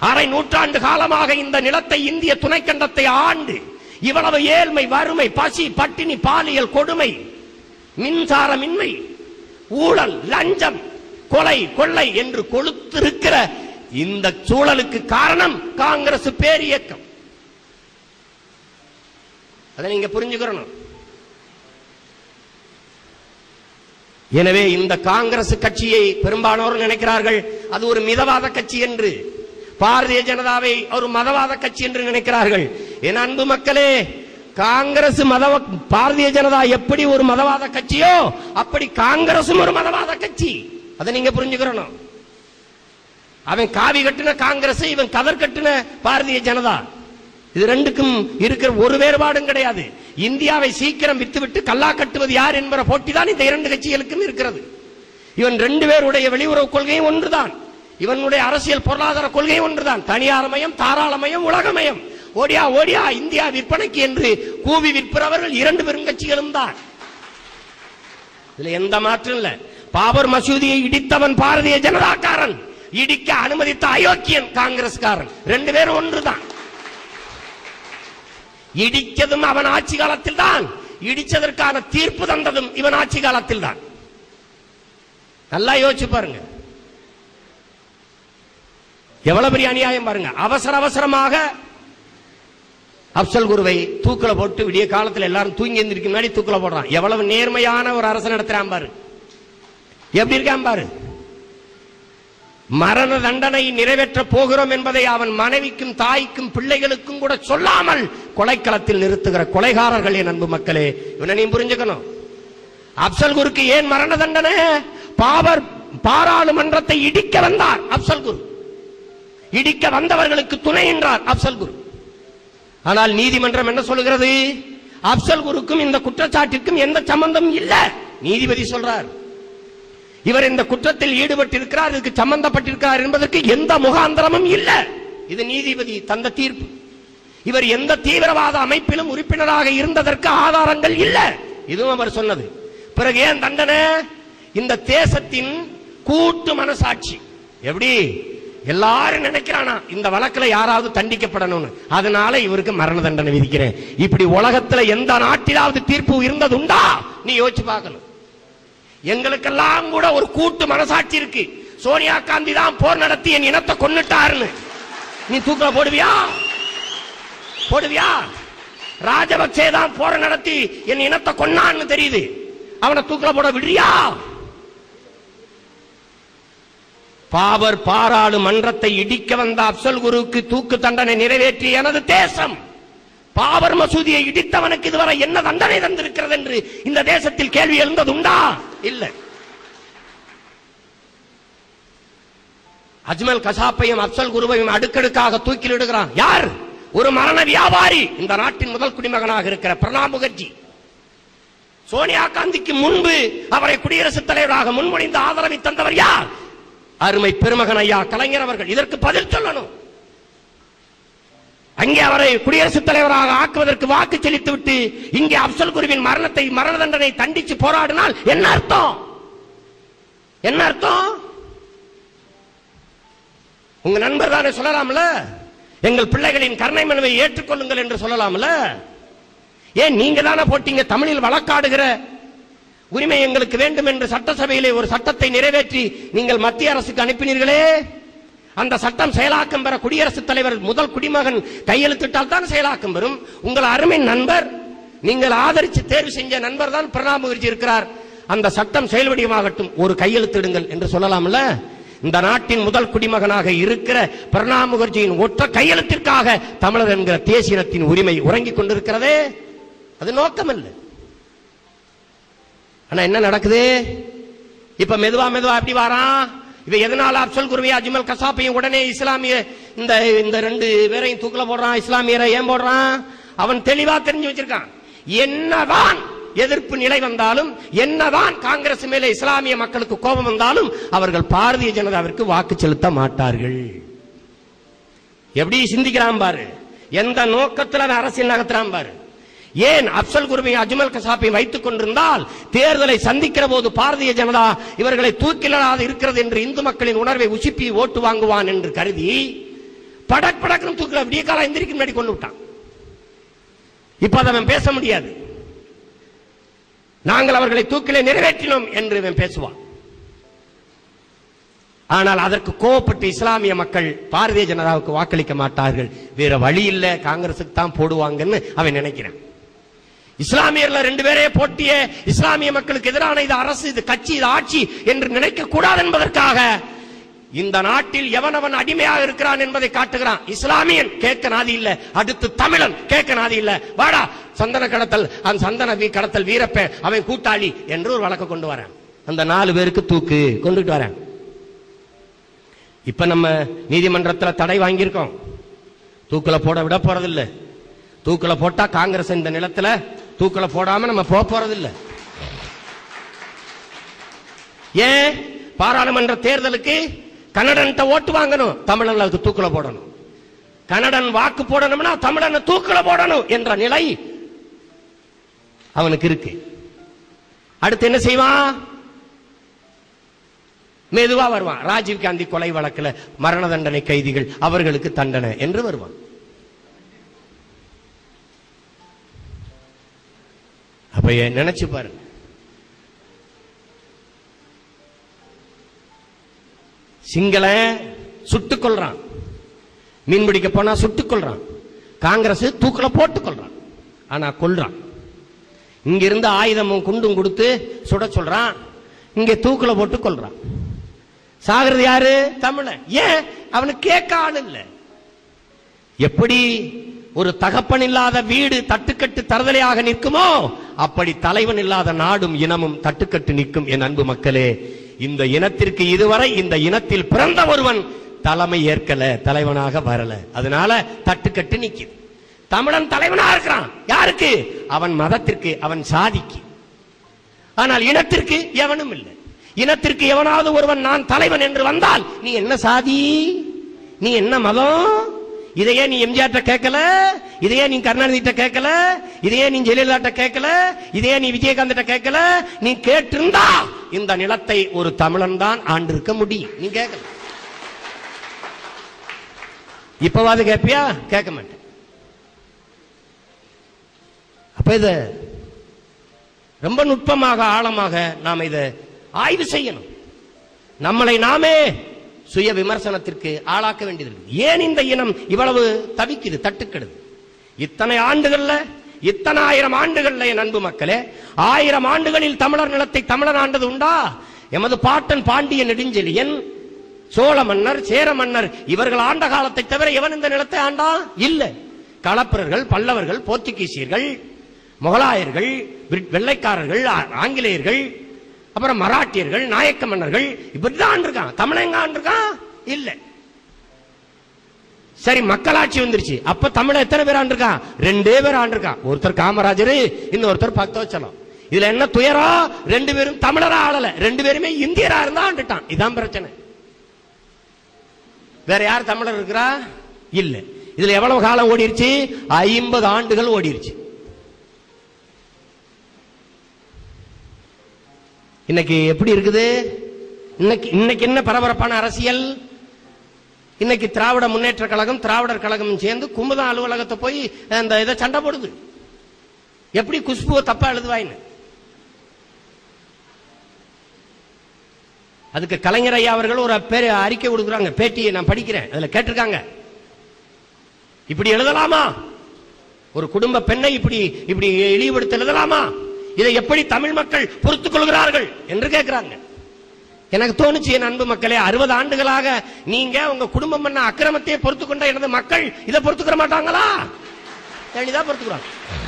அரை நூற்றாண்டு காலமாக இந்த நிலத்தை இந்திய துணைக்கண்டத்தை ஆண்டு இவ்வளவு ஏழ்மை வறுமை பசி பட்டினி பாலியல் கொடுமை மின்சாரமின்மை ஊழல் லஞ்சம் கொலை கொள்ளை என்று கொளுத்திருக்கிற இந்த சூழலுக்கு காரணம் காங்கிரஸ் பேரியக்கம் அதை நீங்க புரிஞ்சுக்கிறணும் எனவே இந்த காங்கிரஸ் கட்சியை பெரும்பாலானோர் நினைக்கிறார்கள் அது ஒரு மிதவாத கட்சி என்று பாரதிய ஜனதாவை ஒரு மதவாத கட்சி என்று நினைக்கிறார்கள் என் அன்பு மக்களே காங்கிரஸ் மத பாரதிய ஜனதா எப்படி ஒரு மதவாத கட்சியோ அப்படி காங்கிரசும் ஒரு மதவாத கட்சி அதை நீங்க புரிஞ்சுக்கிறணும் அவன் காவி கட்டின காங்கிரஸ் இவன் கதர் கட்டின பாரதிய ஜனதா இது ரெண்டுக்கும் இருக்கிற ஒரு வேறுபாடும் கிடையாது இந்தியாவை சீக்கிரம் வித்துவிட்டு கல்லா கட்டுவது யார் என்பற போட்டி தான் இந்த இரண்டு கட்சிகளுக்கும் இருக்கிறது இவன் ரெண்டு பேருடைய வெளியுறவு கொள்கையும் ஒன்றுதான் இவனுடைய அரசியல் பொருளாதார கொள்கையும் ஒன்றுதான் தனியார்மயம் தாராளமயம் உலகமயம் ஓடியா ஓடியா இந்தியா விற்பனைக்கு என்று கூவி விற்பவர்கள் இரண்டு பெருங்கட்சிகளும் தான் இதுல எந்த மாற்றம் இல்ல பாபர் மசூதியை இடித்தவன் பாரதிய ஜனதாக்காரன் இடிக்க அனுமதித்த அயோக்கியன் காங்கிரஸ்காரன் ரெண்டு பேரும் ஒன்றுதான் இடிச்சதும் அவன் ஆட்சி காலத்தில் தான் இடிச்சதற்கான தீர்ப்பு தந்ததும் இவன் ஆட்சி காலத்தில் தான் நல்லா யோசிச்சு பாருங்க எவ்வளவு பெரிய அநியாயம் பாருங்க அவசர அவசரமாக அப்சல் குருவை தூக்கில போட்டு விடிய காலத்துல எல்லாரும் தூங்கி எந்திரிக்க முன்னாடி தூக்கில போடுறான் எவ்வளவு நேர்மையான ஒரு அரசு நடத்துறான் பாரு எப்படி இருக்கான் பாரு மரண தண்டனை நிறைவேற்ற போகிறோம் என்பதை அவன் மனைவிக்கும் தாய்க்கும் பிள்ளைகளுக்கும் கூட சொல்லாமல் கொலைக்களத்தில் நிறுத்துகிற கொலைகாரர்கள் என் அன்பு மக்களே இவனை நீ புரிஞ்சுக்கணும் அப்சல் குருக்கு ஏன் மரண தண்டனை பாவர் பாராளுமன்றத்தை இடிக்க வந்தார் அப்சல் குரு இடிக்க வந்தவர்களுக்கு துணை என்றார் அப்சல் குரு ஆனால் நீதிமன்றம் என்ன சொல்லுகிறது அப்சல் குருக்கும் இந்த குற்றச்சாட்டிற்கும் எந்த சம்பந்தம் இல்ல நீதிபதி சொல்றார் இவர் இந்த குற்றத்தில் ஈடுபட்டிருக்கிறார் இதுக்கு சம்பந்தப்பட்டிருக்கிறார் என்பதற்கு எந்த முகாந்திரமும் இல்ல இது நீதிபதி தந்த தீர்ப்பு இவர் எந்த தீவிரவாத அமைப்பிலும் உறுப்பினராக இருந்ததற்கு ஆதாரங்கள் இல்ல இதுவும் அவர் சொன்னது பிறகு ஏன் தண்டனை இந்த தேசத்தின் கூட்டு மனசாட்சி எப்படி எல்லாரும் நினைக்கிறானா இந்த வழக்குல யாராவது தண்டிக்கப்படணும்னு அதனால இவருக்கு மரண தண்டனை விதிக்கிறேன் இப்படி உலகத்துல எந்த நாட்டிலாவது தீர்ப்பு இருந்தது உண்டா நீ யோசிச்சு பார்க்கணும் எங்களுக்கெல்லாம் கூட ஒரு கூட்டு மனசாட்சி இருக்கு சோனியா காந்தி தான் போர் நடத்தி என் இனத்தை கொன்னுட்டாருன்னு நீ தூக்கல போடுவியா போடுவியா ராஜபக்சே தான் போரை நடத்தி என் இனத்தை கொன்னான்னு தெரியுது அவனை தூக்கல போட விடுறியா பாவர் பாராளுமன்றத்தை இடிக்க வந்த அப்சல் குருவுக்கு தூக்கு தண்டனை நிறைவேற்றிய எனது தேசம் பாபர் மசூதியை இடித்தவனுக்கு இதுவரை என்ன தண்டனை தந்திருக்கிறது என்று இந்த தேசத்தில் கேள்வி எழுந்தது உண்டா இல்ல அஜ்மல் கசாப்பையும் அப்சல் குருவையும் அடுக்கடுக்காக தூக்கிலிடுகிறான் யார் ஒரு மரண வியாபாரி இந்த நாட்டின் முதல் குடிமகனாக இருக்கிற பிரணாப் முகர்ஜி சோனியா காந்திக்கு முன்பு அவரை குடியரசுத் தலைவராக முன்மொழிந்து ஆதரவை தந்தவர் யார் அருமை பெருமகன் ஐயா கலைஞர் அவர்கள் இதற்கு பதில் சொல்லணும் அங்கே அவரை குடியரசுத் தலைவராக ஆக்குவதற்கு வாக்கு செலுத்தி விட்டு இங்கே அப்சல் குருவின் மரணத்தை மரண தண்டனை தண்டிச்சு போராடினால் என்ன அர்த்தம் என்ன அர்த்தம் உங்க நண்பர் தானே சொல்லலாம்ல எங்கள் பிள்ளைகளின் கருணை மனுவை ஏற்றுக்கொள்ளுங்கள் என்று சொல்லலாம்ல ஏன் நீங்க தானே போட்டீங்க தமிழில் வழக்காடுகிற உரிமை எங்களுக்கு வேண்டும் என்று சட்டசபையிலே ஒரு சட்டத்தை நிறைவேற்றி நீங்கள் மத்திய அரசுக்கு அனுப்பினீர்களே அந்த சட்டம் செயலாக்கம் பெற குடியரசுத் தலைவர் முதல் குடிமகன் கையெழுத்திட்டால் தான் செயலாக்கம் பெறும் உங்கள் அருமை நண்பர் நீங்கள் ஆதரித்து தேர்வு செஞ்ச நண்பர் தான் பிரணாப் முகர்ஜி இருக்கிறார் அந்த சட்டம் செயல்வடிவமாகட்டும் ஒரு கையெழுத்திடுங்கள் என்று சொல்லலாம்ல இந்த நாட்டின் முதல் குடிமகனாக இருக்கிற பிரணாப் முகர்ஜியின் ஒற்ற கையெழுத்திற்காக தமிழர் என்கிற தேசியத்தின் உரிமை உறங்கிக் கொண்டிருக்கிறதே அது நோக்கமல்ல ஆனா என்ன நடக்குது இப்ப மெதுவா மெதுவா எப்படி வாரான் இவ எதனால அப்சல் குருவி அஜ்மல் கசாப்பையும் உடனே இஸ்லாமிய இந்த இந்த ரெண்டு பேரையும் தூக்கல போடுறான் இஸ்லாமியரை ஏன் போடுறான் அவன் தெளிவா தெரிஞ்சு வச்சிருக்கான் என்னதான் எதிர்ப்பு நிலை வந்தாலும் என்னதான் காங்கிரஸ் மேலே இஸ்லாமிய மக்களுக்கு கோபம் வந்தாலும் அவர்கள் பாரதிய ஜனதாவிற்கு வாக்கு செலுத்த மாட்டார்கள் எப்படி சிந்திக்கிறான் பாரு எந்த நோக்கத்துல அவன் அரசியல் நகர்த்துறான் பாரு ஏன் அப்சல் குருவை அஜ்மல் கசாப்பை வைத்துக் கொண்டிருந்தால் தேர்தலை சந்திக்கிற போது பாரதிய ஜனதா இவர்களை தூக்கிலாது இருக்கிறது என்று இந்து மக்களின் உணர்வை உசுப்பி ஓட்டு வாங்குவான் என்று கருதி படக் படக்குன்னு தூக்கல விடிய காலம் எந்திரிக்கு முன்னாடி கொண்டு விட்டான் இப்ப அதை அவன் பேச முடியாது நாங்கள் அவர்களை தூக்கிலே நிறைவேற்றினோம் என்று இவன் பேசுவான் ஆனால் அதற்கு கோவப்பட்டு இஸ்லாமிய மக்கள் பாரதிய ஜனதாவுக்கு வாக்களிக்க மாட்டார்கள் வேற வழி இல்ல காங்கிரசுக்கு தான் போடுவாங்கன்னு அவன் நினைக்கிறான் இஸ்லாமியர்ல ரெண்டு பேரே போட்டிய இஸ்லாமிய மக்களுக்கு எதிரான இது அரசு இது கட்சி இது ஆட்சி என்று நினைக்க கூடாது என்பதற்காக இந்த நாட்டில் எவனவன் அடிமையாக இருக்கிறான் என்பதை காட்டுகிறான் இஸ்லாமியன் கேட்க நாதி இல்ல அடுத்து தமிழன் கேட்க நாதி இல்ல வாடா சந்தன கடத்தல் அந்த சந்தன வீ- கடத்தல் வீரப்ப அவன் கூட்டாளி என்று ஒரு வழக்கு கொண்டு வரேன் அந்த நாலு பேருக்கு தூக்கு கொண்டுட்டு வரேன் இப்ப நம்ம நீதிமன்றத்துல தடை வாங்கியிருக்கோம் தூக்குல போட விட போறதில்ல தூக்குல போட்டா காங்கிரஸ் இந்த நிலத்துல தூக்குல போடாம நம்ம போக போறதில்ல ஏன் பாராளுமன்ற தேர்தலுக்கு கன்னடன்ட்ட ஓட்டு வாங்கணும் தமிழன் அதுக்கு தூக்குல போடணும் கன்னடன் வாக்கு போடணும்னா தமிழனை தூக்குல போடணும் என்ற நிலை அவனுக்கு இருக்கு அடுத்து என்ன செய்வான் மெதுவா வருவான் ராஜீவ் காந்தி கொலை வழக்குல மரண தண்டனை கைதிகள் அவர்களுக்கு தண்டனை என்று வருவான் அப்ப ஏன் நினைச்சு பாருங்க சிங்கள சுட்டுக் கொள்றான் மீன் பிடிக்க போனா சுட்டுக் கொள்றான் காங்கிரஸ் தூக்குல போட்டுக் கொள்றான் ஆனா கொல்றான் இங்க இருந்து ஆயுதமும் குண்டும் கொடுத்து சுட சொல்றான் இங்க தூக்குல போட்டு கொள்றான் சாகிறது யாரு தமிழன் ஏன் அவனுக்கு கேட்க ஆள் இல்ல எப்படி ஒரு தகப்பன் இல்லாத வீடு தட்டுக்கட்டு தருதலையாக நிற்குமோ அப்படி தலைவன் இல்லாத நாடும் இனமும் தட்டுக்கட்டு நிற்கும் என் அன்பு மக்களே இந்த இனத்திற்கு இதுவரை இந்த இனத்தில் பிறந்த ஒருவன் தலைமை ஏற்கல தலைவனாக வரல அதனால தட்டுக்கட்டு நிக்குது தமிழன் தலைவனா இருக்கிறான் யாருக்கு அவன் மதத்திற்கு அவன் சாதிக்கு ஆனால் இனத்திற்கு எவனும் இல்லை இனத்திற்கு எவனாவது ஒருவன் நான் தலைவன் என்று வந்தால் நீ என்ன சாதி நீ என்ன மதம் இதையே நீ எம்ஜிஆர்ட்ட கேட்கல இதையே நீ கருணாநிதிட்ட கேட்கல இதையே நீ ஜெயலலிதாட்ட கேட்கல இதையே நீ விஜயகாந்த் கேட்கல நீ கேட்டிருந்தா இந்த நிலத்தை ஒரு தமிழன் தான் ஆண்டிருக்க முடியும் நீ கேட்கல இப்பவாது கேட்பியா கேட்க மாட்டேன் அப்ப இத ரொம்ப நுட்பமாக ஆழமாக நாம் இதை ஆய்வு செய்யணும் நம்மளை நாமே சுய விமர்சனத்திற்கு ஆளாக்க வேண்டியது இருக்கு. ஏன் இந்த இனம் இவ்வளவு தவிக்குது தட்டுக்கிடுது இத்தனை ஆண்டுகள்ல இத்தனை ஆயிரம் ஆண்டுகள்ல என் அன்பு மக்களே ஆயிரம் ஆண்டுகளில் தமிழர் நிலத்தை தமிழர் ஆண்டது உண்டா எமது பாட்டன் பாண்டிய நெடுஞ்செழியன் சோழ மன்னர் சேர மன்னர் இவர்கள் ஆண்ட காலத்தை தவிர எவன் இந்த நிலத்தை ஆண்டா இல்ல களப்பிரர்கள் பல்லவர்கள் போர்த்துகீசியர்கள் முகலாயர்கள் பிரிட்- வெள்ளைக்காரர்கள் ஆ- ஆங்கிலேயர்கள் அப்புறம் மராட்டியர்கள் நாயக்க மன்னர்கள் இப்படிதான் ஆண்டிருக்கான் தமிழன் எங்க ஆண்டிருக்கான் இல்ல சரி மக்களாட்சி வந்துருச்சு அப்ப தமிழ எத்தனை பேர் ஆண்டிருக்கான் ரெண்டே பேர் ஆண்டிருக்கான் ஒருத்தர் காமராஜர் இன்னொருத்தர் பக்தவச்சலம் இதுல என்ன துயரம் ரெண்டு பேரும் தமிழரா ஆளல ரெண்டு பேருமே இந்தியரா இருந்தா ஆண்டுட்டான் இதான் பிரச்சனை வேற யார் தமிழர் இருக்கிறா இல்ல இதுல எவ்வளவு காலம் ஓடிருச்சு ஐம்பது ஆண்டுகள் ஓடிருச்சு இன்னைக்கு எப்படி இருக்குது இன்னைக்கு இன்னைக்கு என்ன பரபரப்பான அரசியல் இன்னைக்கு திராவிட முன்னேற்ற கழகம் திராவிடர் கழகம் சேர்ந்து குமுதம் அலுவலகத்தை போய் அந்த இதை சண்டை போடுது எப்படி குஷ்புவை தப்பா எழுதுவாயின்னு அதுக்கு கலைஞர் ஐயா அவர்கள் ஒரு பேர் அறிக்கை கொடுக்குறாங்க பேட்டியை நான் படிக்கிறேன் அதுல கேட்டிருக்காங்க இப்படி எழுதலாமா ஒரு குடும்ப பெண்ணை இப்படி இப்படி இழிவுபடுத்த எழுதலாமா இதை எப்படி தமிழ் மக்கள் பொறுத்துக் கொள்கிறார்கள் என்று கேட்கிறாங்க எனக்கு தோணுச்சு என் அன்பு மக்களே அறுபது ஆண்டுகளாக நீங்க உங்க குடும்பம் பண்ண அக்கிரமத்தையே பொறுத்து கொண்ட எனது மக்கள் இதை பொறுத்துக்கிற மாட்டாங்களா எளிதா பொறுத்துக்கிறாங்க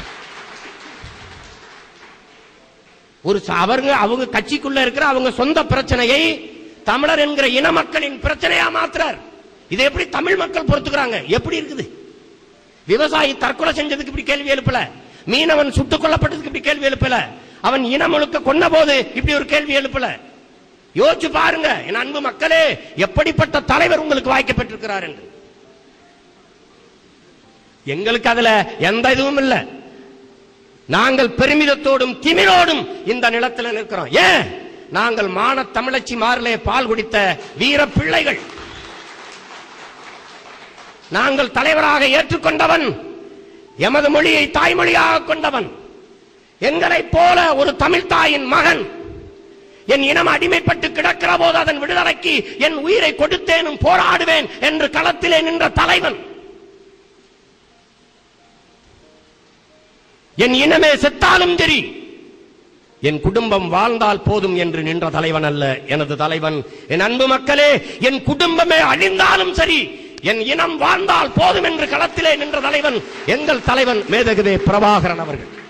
ஒரு ச- அவங்க அவங்க கட்சிக்குள்ள இருக்கிற அவங்க சொந்த பிரச்சனையை தமிழர் என்கிற இன மக்களின் பிரச்சனையா மாத்துறார் இதை எப்படி தமிழ் மக்கள் பொறுத்துக்கிறாங்க எப்படி இருக்குது விவசாயி தற்கொலை செஞ்சதுக்கு இப்படி கேள்வி எழுப்பல மீனவன் சுட்டுக் கொல்லப்பட்டதுக்கு இப்படி கேள்வி எழுப்பல அவன் இனம் முழுக்க கொன்ன போது இப்படி ஒரு கேள்வி எழுப்பல யோசிச்சு பாருங்க என் அன்பு மக்களே எப்படிப்பட்ட தலைவர் உங்களுக்கு வாய்க்கப்பட்டிருக்கிறார் என்று எங்களுக்கு அதுல எந்த இதுவும் இல்ல நாங்கள் பெருமிதத்தோடும் திமிரோடும் இந்த நிலத்தில் நிற்கிறோம் ஏன் நாங்கள் மான தமிழச்சி மாறிலே பால் குடித்த வீர பிள்ளைகள் நாங்கள் தலைவராக ஏற்றுக்கொண்டவன் எமது மொழியை தாய்மொழியாக கொண்டவன் எங்களைப் போல ஒரு தமிழ் தாயின் மகன் என் இனம் அடிமைப்பட்டு கிடக்கிற போது அதன் விடுதலைக்கு என் உயிரை கொடுத்தேனும் போராடுவேன் என்று களத்திலே நின்ற தலைவன் என் இனமே செத்தாலும் சரி என் குடும்பம் வாழ்ந்தால் போதும் என்று நின்ற தலைவன் அல்ல எனது தலைவன் என் அன்பு மக்களே என் குடும்பமே அழிந்தாலும் சரி என் இனம் வாழ்ந்தால் போதும் என்று களத்திலே நின்ற தலைவன் எங்கள் தலைவன் மேதகுவே பிரபாகரன் அவர்கள்